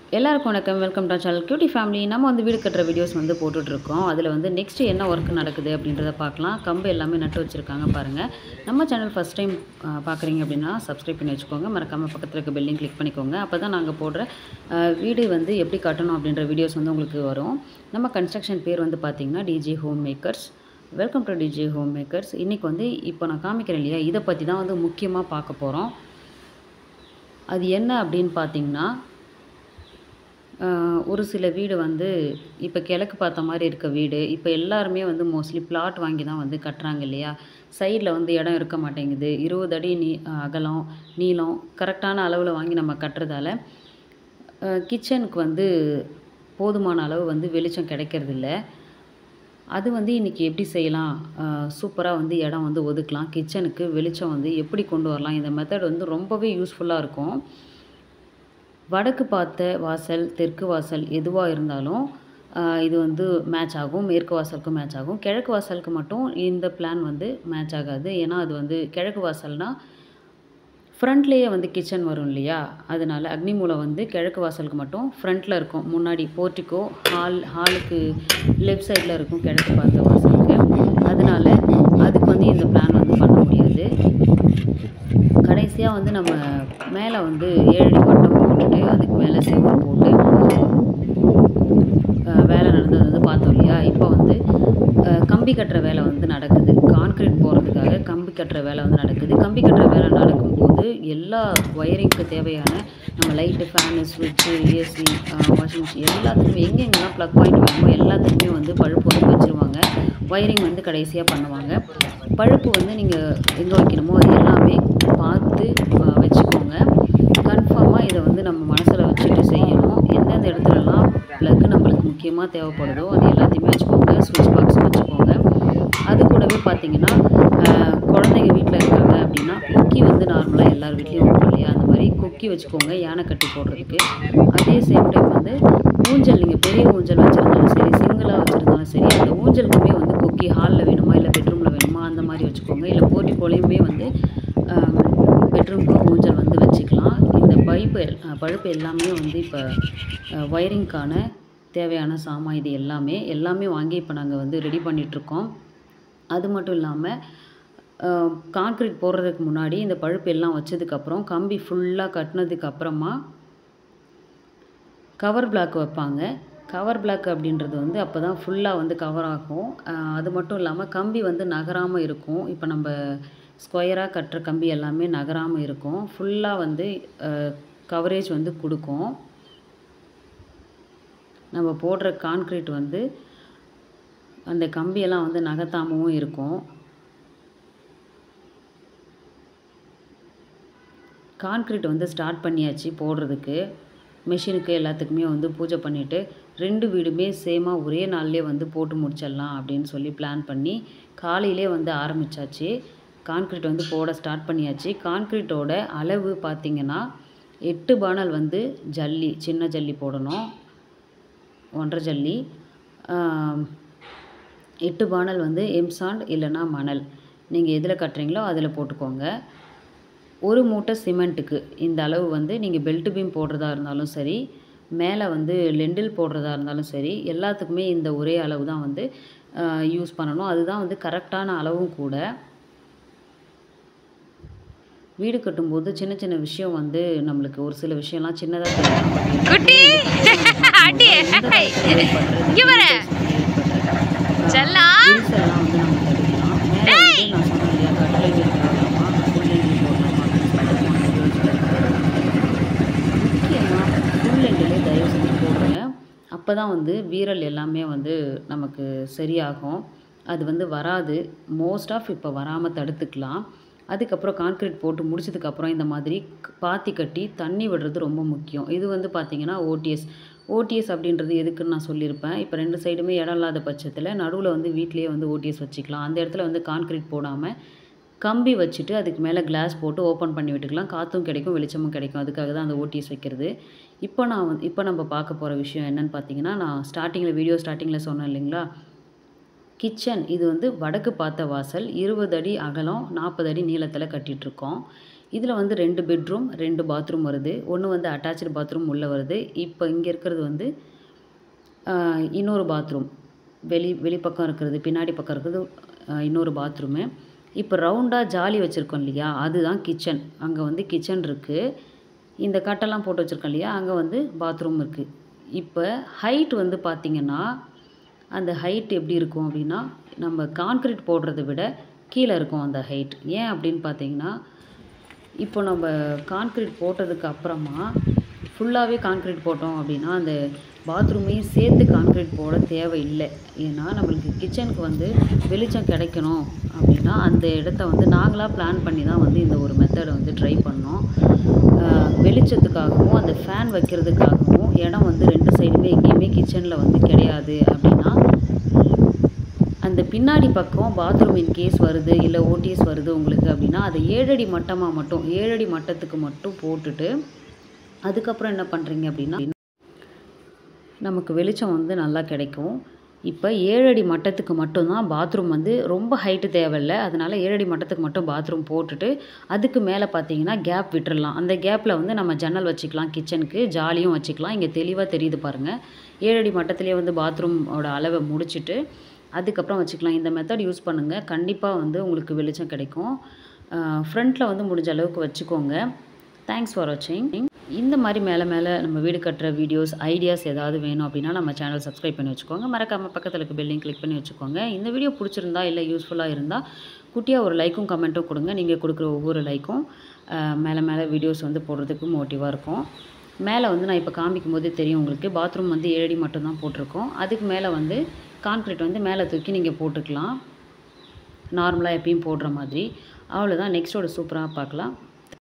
எல்லாருக்கும் வணக்கம் welcome to channel cutie family நம்ம வந்து வீடு கட்டுற வீடியோஸ் வந்து போட்டுட்ருக்கோம் அதில் வந்து நெக்ஸ்ட் என்ன ஒர்க் நடக்குது அப்படின்றத பார்க்கலாம் கம்பு எல்லாமே நட்டு வச்சுருக்காங்க பாருங்கள் நம்ம சேனல் ஃபஸ்ட் டைம் பார்க்குறீங்க அப்படின்னா சப்ஸ்கிரைப் பண்ணி வச்சுக்கோங்க மறக்காமல் பக்கத்தில் இருக்க பெல்லையும் கிளிக் பண்ணிக்கோங்க அப்போ தான் நாங்கள் போடுற அஹ், வீடு வந்து எப்படி கட்டணும் அப்படின்ற வீடியோஸ் வந்து உங்களுக்கு வரும் நம்ம கன்ஸ்ட்ரக்ஷன் பேர் வந்து பார்த்திங்கன்னா DJ home makers welcome to DJ home makers இன்றைக்கி வந்து இப்போ நான் காமிக்கிறேன் இல்லையா இதை பற்றி தான் வந்து முக்கியமாக பார்க்க போகிறோம் அது என்ன அப்படின்னு பார்த்தீங்கன்னா ஆஹ் ஒரு சில வீடு வந்து இப்போ கிழக்கு பார்த்த மாதிரி இருக்க வீடு இப்போ எல்லாருமே வந்து மோஸ்ட்லி பிளாட் வாங்கி தான் வந்து கட்டுறாங்க இல்லையா சைடில் வந்து இடம் இருக்க மாட்டேங்குது இருபது அடி நீ அகலம் நீளம் கரெக்டான அளவில் வாங்கி நம்ம கட்டுறதால கிச்சனுக்கு வந்து போதுமான அளவு வந்து வெளிச்சம் கிடைக்கிறதில்ல அது வந்து இன்றைக்கி எப்படி செய்யலாம் சூப்பராக வந்து இடம் வந்து ஒதுக்கலாம் கிச்சனுக்கு வெளிச்சம் வந்து எப்படி கொண்டு வரலாம் இந்த மெத்தட் வந்து ரொம்பவே யூஸ்ஃபுல்லாக இருக்கும் வடக்கு பார்த்த வாசல் தெற்கு வாசல் எதுவாக இருந்தாலும் ஆஹ் இது வந்து மேட்ச் ஆகும் மேற்கு வாசலுக்கும் மேட்ச் ஆகும் கிழக்கு வாசலுக்கு மட்டும் இந்த பிளான் வந்து மேட்ச் ஆகாது ஏன்னா அது வந்து கிழக்கு வாசல்னால் ஃப்ரண்ட்லேயே வந்து கிச்சன் வரும் இல்லையா அதனால அக்னி மூலம் வந்து கிழக்கு வாசலுக்கு மட்டும் ஃப்ரண்ட்டில் இருக்கும் முன்னாடி போர்ட்டிக்கோ ஹால் ஹாலுக்கு லெஃப்ட் சைடில் இருக்கும் கிழக்கு பார்த்த வாசலுக்கு அதனால அதுக்கு வந்து இந்த பிளான் வந்து பண்ண முடியாது கடைசியாக வந்து நம்ம மேலே வந்து ஏழடி மட்டம் போட்டுட்டு அதுக்கு மேலே செவர் போட்டு அஹ், வேலை நடந்தது வந்து பார்த்தோம் இல்லையா இப்போ வந்து அஹ், கம்பி கட்டுற வேலை வந்து நடக்குது கான்க்ரீட் போகிறதுக்காக கம்பி கட்டுற வேலை வந்து நடக்குது கம்பி கட்டுற வேலை நடக்கும்போது எல்லா ஒயரிங்க்கு தேவையான நம்ம லைட்டு ஃபேனு ஸ்விட்சு ஏசி வாஷிங் மிஷின் எல்லாத்துக்குமே எங்கெங்கெல்லாம் ப்ளக் பாயிண்ட் வேணுமோ எல்லாத்துக்குமே வந்து பழுப்பு வந்து வச்சுருவாங்க ஒயரிங் வந்து கடைசியாக பண்ணுவாங்க பழுப்பு வந்து நீங்கள் எங்கே வைக்கணுமோ அது எல்லாமே பார்த்து அஹ், வச்சுக்கோங்க கன்ஃபார்மாக இதை வந்து நம்ம மனசில் வச்சுட்டு செய்யணும் எந்தெந்த இடத்துலலாம் ப்ளக்கு நம்மளுக்கு முக்கியமாக தேவைப்படுதோ அது எல்லாத்தையுமே வச்சுக்கோங்க ஸ்விட்ச் பாக்ஸ் வச்சுக்கோங்க அது கூடவே பார்த்தீங்கன்னா அஹ், குழந்தைங்க வீட்டில் இருக்காங்க அப்படின்னா கொக்கி வந்து நார்மலாக எல்லார் வீட்லேயும் இருக்கும் இல்லையா அந்த மாதிரி கொக்கி வச்சுக்கோங்க யானை கட்டி போடுறதுக்கு அதே சேம் டைம் வந்து ஊஞ்சல் நீங்கள் பெரிய ஊஞ்சல் வச்சுருந்தாலும் சரி சிங்கிளாக வச்சுருந்தாலும் சரி அந்த ஊஞ்சலுக்குமே வந்து கொக்கி ஹாலில் வேணுமா இல்லை பெட்ரூமில் வேணுமா அந்த மாதிரி வச்சுக்கோங்க இல்லை போர்ட்டிக்கோலையுமே வந்து பெட்ரூம்க்கு ஊஞ்சல் வந்து வச்சுக்கலாம் இந்த பைப்பு பழுப்பு எல்லாமே வந்து இப்போ ஒயரிங்க்கான தேவையான சாமான் இது எல்லாமே எல்லாமே வாங்கி இப்போ நாங்கள் வந்து ரெடி பண்ணிகிட்ருக்கோம் அது மட்டும் இல்லாமல் கான்க்ரீட் போடுறதுக்கு முன்னாடி இந்த பழுப்பு எல்லாம் வச்சதுக்கப்புறம் கம்பி ஃபுல்லாக கட்டினதுக்கு அப்புறமா கவர் பிளாக் வைப்பாங்க கவர் பிளாக் அப்படின்றது வந்து அப்போ தான் ஃபுல்லாக வந்து கவர் ஆகும் அஹ் அது மட்டும் இல்லாமல் கம்பி வந்து நகராமல் இருக்கும் இப்போ நம்ம ஸ்கொயராக கட்டுற கம்பி எல்லாமே நகராமல் இருக்கும் ஃபுல்லாக வந்து கவரேஜ் வந்து கொடுக்கும் நம்ம போடுற கான்க்ரீட் வந்து அந்த கம்பியெல்லாம் வந்து நகர்த்தாமவும் இருக்கும் கான்க்ரீட் வந்து ஸ்டார்ட் பண்ணியாச்சு போடுறதுக்கு மிஷினுக்கு எல்லாத்துக்குமே வந்து பூஜை பண்ணிவிட்டு ரெண்டு வீடுமே சேமாக ஒரே நாள்லேயே வந்து போட்டு முடிச்சிடலாம் அப்படின்னு சொல்லி பிளான் பண்ணி காலையிலே வந்து ஆரம்பித்தாச்சு கான்க்ரீட் வந்து போட ஸ்டார்ட் பண்ணியாச்சு கான்க்ரீட்டோட அளவு பார்த்திங்கன்னா எட்டு பானல் வந்து ஜல்லி சின்ன ஜல்லி போடணும் ஒன்றரை ஜல்லி ஆம், எட்டு பானல் வந்து எம்சாண்ட் இல்லைன்னா மணல் நீங்கள் எதில் கட்டுறீங்களோ அதில் போட்டுக்கோங்க ஒரு மூட்டை சிமெண்ட்டுக்கு இந்த அளவு வந்து நீங்கள் பெல்ட் பீம் போடுறதா இருந்தாலும் சரி மேலே வந்து லெண்டில் போடுறதா இருந்தாலும் சரி எல்லாத்துக்குமே இந்த ஒரே அளவு தான் வந்து யூஸ் பண்ணணும் அதுதான் வந்து கரெக்டான அளவும் கூட வீடு கட்டும்போது சின்ன சின்ன விஷயம் வந்து நம்மளுக்கு ஒரு சில விஷயம்லாம் சின்னதாக தெரியும் குட்டி அடி இங்க வர செல்லா விரிசல்லாம் வந்து நம்ம தடுக்கலாம் மேலே வந்து நான் சொன்னேன் இல்லையா கட்டளை போடலாமா ஃபுல் முக்கியமாக ஃபுல் எண்டிலே தயவு செஞ்சு போடுங்க அப்போ தான் வந்து வீரல் எல்லாமே வந்து நமக்கு சரியாகும் அது வந்து வராது மோஸ்ட் ஆஃப் இப்போ வராமல் தடுத்துக்கலாம் அதுக்கப்புறம் கான்க்ரீட் போட்டு முடிச்சதுக்கப்புறம் இந்த மாதிரி க- பாத்தி கட்டி தண்ணி விடுறது ரொம்ப முக்கியம் இது வந்து பார்த்திங்கன்னா ஓடிஎஸ் ஓடிஎஸ் அப்படின்றது எதுக்குன்னு நான் சொல்லியிருப்பேன் இப்போ ரெண்டு சைடுமே இடம் இல்லாத பட்சத்தில் நடுவில் வந்து வீட்லேயே வந்து ஓடிஎஸ் வச்சுக்கலாம் அந்த இடத்துல வந்து கான்க்ரீட் போடாமல் கம்பி வச்சுட்டு அதுக்கு மேலே கிளாஸ் போட்டு ஓப்பன் பண்ணி விட்டுக்கலாம் காற்றும் கிடைக்கும் வெளிச்சமும் கிடைக்கும் அதுக்காக தான் அந்த ஓடிஎஸ் வைக்கிறது இப்போ நான் வந்து இப்போ நம்ம பார்க்க போகிற விஷயம் என்னன்னு பார்த்தீங்கன்னா நான் ஸ்டார்டிங்கில் வீடியோ ஸ்டார்டிங்கில் சொன்னேன் இல்லைங்களா கிச்சன் இது வந்து வடக்கு பார்த்த வாசல் இருபது அடி அகலம் நாற்பது அடி நீளத்தில் கட்டிகிட்ருக்கோம் இதில் வந்து ரெண்டு பெட்ரூம் ரெண்டு பாத்ரூம் வருது ஒன்று வந்து அட்டாச்சு பாத்ரூம் உள்ளே வருது இப்போ இங்கே இருக்கிறது வந்து ஆஹ், இன்னொரு பாத்ரூம் வெளி வெளிப்பக்கம் இருக்கிறது பின்னாடி பக்கம் இருக்கிறது ஆஹ், இன்னொரு பாத்ரூமு இப்போ ரவுண்டாக ஜாலி வச்சுருக்கோம் இல்லையா அதுதான் கிச்சன் அங்கே வந்து கிச்சன் இருக்குது இந்த கட்டெல்லாம் போட்டு வச்சுருக்கோம் இல்லையா அங்கே வந்து பாத்ரூம் இருக்குது இப்போ ஹைட் வந்து பார்த்திங்கன்னா அந்த ஹைட் எப்படி இருக்கும் அப்படின்னா நம்ம கான்க்ரீட் போடுறதை விட கீழே இருக்கும் அந்த ஹைட் ஏன் அப்படின்னு பார்த்தீங்கன்னா இப்போ நம்ம கான்க்ரீட் போட்டதுக்கு அப்புறமா ஃபுல்லாகவே கான்க்ரீட் போட்டோம் அப்படின்னா அந்த பாத்ரூமையும் சேர்த்து கான்க்ரீட் போட தேவையில்லை ஏன்னா நம்மளுக்கு கிச்சனுக்கு வந்து வெளிச்சம் கிடைக்கணும் அப்படின்னா அந்த இடத்த வந்து நாங்களாக பிளான் பண்ணி தான் வந்து இந்த ஒரு மெத்தடை வந்து ட்ரை பண்ணோம் ஆஹ் வெளிச்சத்துக்காகவும் அந்த ஃபேன் வைக்கிறதுக்காகவும் இடம் வந்து ரெண்டு சைடுமே எங்கேயுமே கிச்சனில் வந்து கிடையாது அப்படின்னா அந்த பின்னாடி பக்கம் பாத்ரூம் இன் கேஸ் வருது இல்லை ஓடிஎஸ் வருது உங்களுக்கு அப்படின்னா அதை ஏழடி மட்டமாக மட்டும் ஏழடி மட்டத்துக்கு மட்டும் போட்டுட்டு அதுக்கப்புறம் என்ன பண்ணுறீங்க அப்படின்னா நமக்கு வெளிச்சம் வந்து நல்லா கிடைக்கும் இப்போ ஏழடி மட்டத்துக்கு மட்டும்தான் பாத்ரூம் வந்து ரொம்ப ஹைட்டு தேவையில்லை அதனால் ஏழடி மட்டத்துக்கு மட்டும் பாத்ரூம் போட்டுட்டு அதுக்கு மேலே பார்த்தீங்கன்னா கேப் விட்டுறலாம் அந்த கேப்பில் வந்து நம்ம ஜன்னல் வச்சுக்கலாம் கிச்சனுக்கு ஜாலியும் வச்சுக்கலாம் இங்கே தெளிவாக தெரியுது பாருங்கள் ஏழடி மட்டத்திலே வந்து பாத்ரூமோட அளவை முடிச்சிட்டு அதுக்கப்புறம் வச்சுக்கலாம் இந்த மெத்தட் யூஸ் பண்ணுங்கள் கண்டிப்பாக வந்து உங்களுக்கு வெளிச்சம் கிடைக்கும் ஃப்ரண்ட்டில் வந்து முடிஞ்ச அளவுக்கு வச்சுக்கோங்க தேங்க்ஸ் ஃபார் வாட்சிங் இந்த மாதிரி மேலே மேலே நம்ம வீடு கட்டுற வீடியோஸ் ஐடியாஸ் ஏதாவது வேணும் அப்படின்னா நம்ம சேனல் சப்ஸ்கிரைப் பண்ணி வச்சுக்கோங்க மறக்காமல் பக்கத்தில் இருக்க பெல்லையும் கிளிக் பண்ணி வச்சுக்கோங்க இந்த வீடியோ பிடிச்சிருந்தா இல்லை யூஸ்ஃபுல்லாக இருந்தால் குட்டியாக ஒரு லைக்கும் கமெண்ட்டும் கொடுங்க நீங்கள் கொடுக்குற ஒவ்வொரு லைக்கும் மேலே மேலே வீடியோஸ் வந்து போடுறதுக்கு மோட்டிவாக இருக்கும் மேலே வந்து நான் இப்போ காமிக்கும் போது தெரியும் உங்களுக்கு பாத்ரூம் வந்து ஏழடி மட்டும்தான் போட்டிருக்கோம் அதுக்கு மேலே வந்து கான்க்ரீட் வந்து மேலே தூக்கி நீங்கள் போட்டுக்கலாம் நார்மலாக எப்பயும் போடுற மாதிரி அவ்வளோதான் நெக்ஸ்ட்டோட சூப்பராக பார்க்கலாம்